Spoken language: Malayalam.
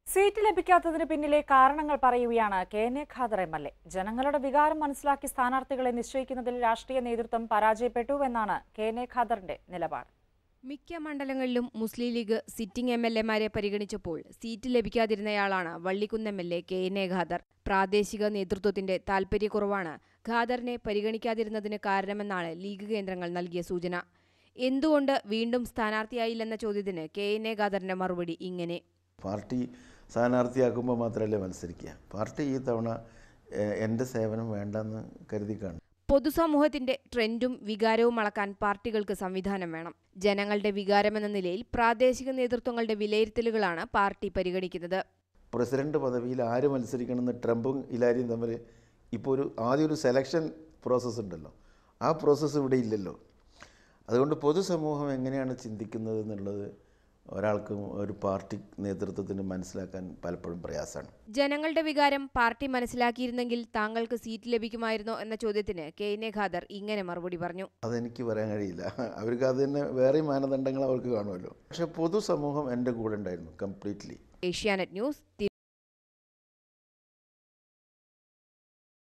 സീറ്റ് ലഭിക്കാത്തതിന് പിന്നിലെ കാരണങ്ങൾ പറയുകയാണ് K N A Khader M L A ജനങ്ങളുടെ വികാരം മനസ്സിലാക്കി സ്ഥാനാർത്ഥികളെ നിശ്ചയിക്കുന്നതിൽ രാഷ്ട്രീയ നേതൃത്വം പരാജയപ്പെട്ടുവെന്നാണ് കെ എൻ എ ഖാദറിന്റെ നിലപാട് മിക്ക മണ്ഡലങ്ങളിലും Muslim League sitting M L എമാരെ പരിഗണിച്ചപ്പോൾ സീറ്റ് ലഭിക്കാതിരുന്നയാളാണ് Vallikkunnu M L A K N A Khader പ്രാദേശിക നേതൃത്വത്തിന്റെ താൽപര്യക്കുറവാണ് ഖാദറിനെ പരിഗണിക്കാതിരുന്നതിന് കാരണമെന്നാണ് ലീഗ് കേന്ദ്രങ്ങൾ നൽകിയ സൂചന എന്തുകൊണ്ട് വീണ്ടും സ്ഥാനാർത്ഥിയായില്ലെന്ന ചോദ്യത്തിന് കെ എൻ എ ഖാദറിന്റെ മറുപടി ഇങ്ങനെ പാർട്ടി സ്ഥാനാർത്ഥിയാക്കുമ്പോൾ മാത്രമല്ലേ മത്സരിക്കുക പാർട്ടി ഈ തവണ ഏഹ്, എൻ്റെ സേവനം വേണ്ടെന്ന് കരുതി കാണും പൊതുസമൂഹത്തിന്റെ ട്രെൻഡും വികാരവും അളക്കാൻ പാർട്ടികൾക്ക് സംവിധാനം വേണം ജനങ്ങളുടെ വികാരമെന്ന നിലയിൽ പ്രാദേശിക നേതൃത്വങ്ങളുടെ വിലയിരുത്തലുകളാണ് പാർട്ടി പരിഗണിക്കുന്നത് പ്രസിഡന്റ് പദവിയിൽ ആര് മത്സരിക്കണമെന്ന് ട്രംപും ഹിലാരിയും തമ്മിൽ ഇപ്പോൾ ഒരു ആദ്യം ഒരു സെലക്ഷൻ പ്രോസസ്സ് ഉണ്ടല്ലോ ആ പ്രോസസ്സ് ഇവിടെ ഇല്ലല്ലോ അതുകൊണ്ട് പൊതുസമൂഹം എങ്ങനെയാണ് ചിന്തിക്കുന്നത് എന്നുള്ളത് ഒരാൾക്കും ഒരു പാർട്ടി നേതൃത്വത്തിന് മനസ്സിലാക്കാൻ പലപ്പോഴും പ്രയാസമാണ് ജനങ്ങളുടെ വികാരം പാർട്ടി മനസ്സിലാക്കിയിരുന്നെങ്കിൽ താങ്കൾക്ക് സീറ്റ് ലഭിക്കുമായിരുന്നോ എന്ന ചോദ്യത്തിന് കെ എൻ എ ഖാദർ ഇങ്ങനെ മറുപടി പറഞ്ഞു അതെനിക്ക് പറയാൻ കഴിയില്ല അവർക്ക് അത് തന്നെ വേറെ മാനദണ്ഡങ്ങൾ അവർക്ക് കാണുമല്ലോ പക്ഷേ പൊതുസമൂഹം എൻ്റെ കൂടെ ഉണ്ടായിരുന്നു കംപ്ലീറ്റ്ലി ഏഷ്യാനെറ്റ് ന്യൂസ്